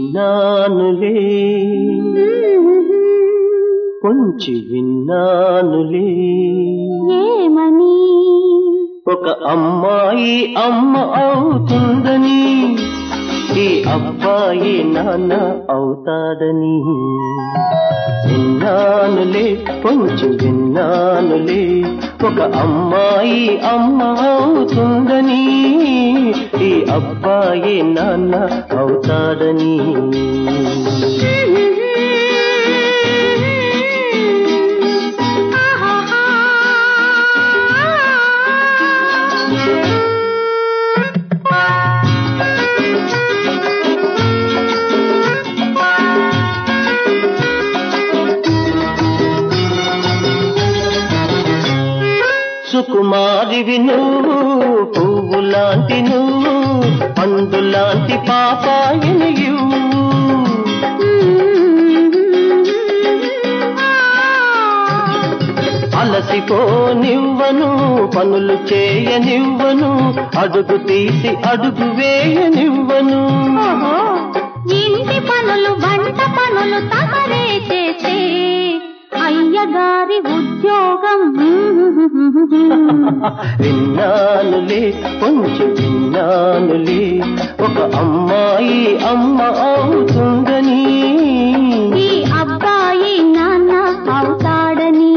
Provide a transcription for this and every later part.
విన్నానులే కొంచి విన్నానులే ఏమని ఒక అమ్మాయి అమ్మ అవుతుందని ఈ అబ్బాయి నాన్న అవుతాడని విన్నానులే కొంచెం విన్నానులే ఒక అమ్మాయి అమ్మ అవుతుందని ఈ అబ్బాయి నాన్న అవుతాడని సుకుమారివి నువ్వు పువ్వు లాంటి నువ్వు పండు లాంటి పాపాయిని ఇవ్వు. అలసిపోనివ్వను పనులు చేయనివ్వను అడుగు తీసి అడుగు వేయనివ్వను ఓహో, ఇంటి పనులు వంట పనులు తమరే చేసే అయ్యగారి ఉద్యోగం విన్నానులే కొంచెం విన్నానులే ఒక అమ్మాయి అమ్మ అవుతుందని ఈ అబ్బాయి నాన్న అవుతాడని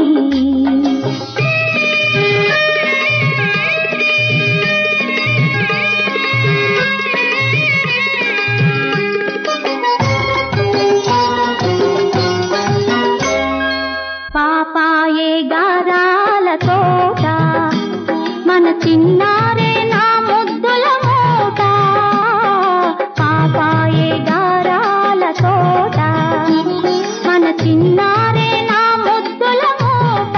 పాపాయే గారాల తోట మన చిన్నారే నా ముద్దుల మూట పాపాయే గారాల తోట మన చిన్నారే నా ముద్దుల మూట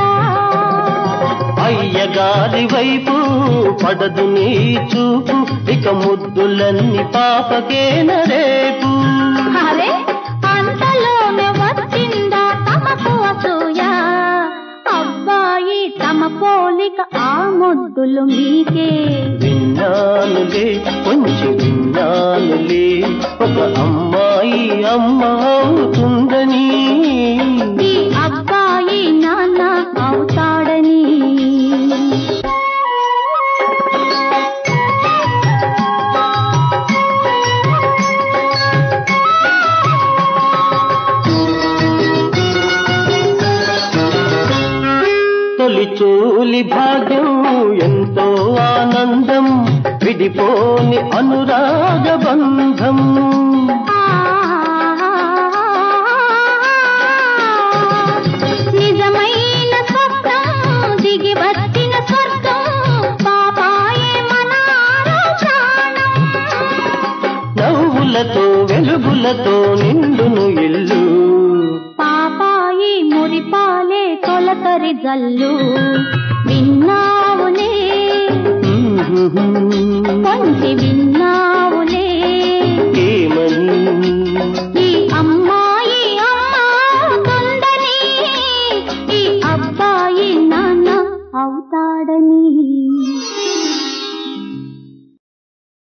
అయ్యగారి వైపు పడదు నీ చూపు ఇక ముద్దులన్నీ పాపకేన రేపు అరే అంతలోనే వచ్చిందా తమకు అసూయ అబ్బాయి తమ పోలిక ఆ ముద్దులు మీకే విన్నానులే కొంచెం విన్నానులే ఒక అమ్మాయి అమ్మ అవుతుందని ఈ అబ్బాయి నాన్న అవుతాడని తొలి చూలి భాగ్యం ఎంతో ఆనందం విడిపోని అనురాగ బంధం నిజమైన స్వప్నం దిగి వచ్చిన స్వర్గం పాపాయే మన ప్రాణం నవ్వులతో వెలుగులతో నిండును ఇల్లు పాపాయి మురిపాలే తొలకరి జల్లు విన్నావులే కొంచె విన్నావులే ఏమని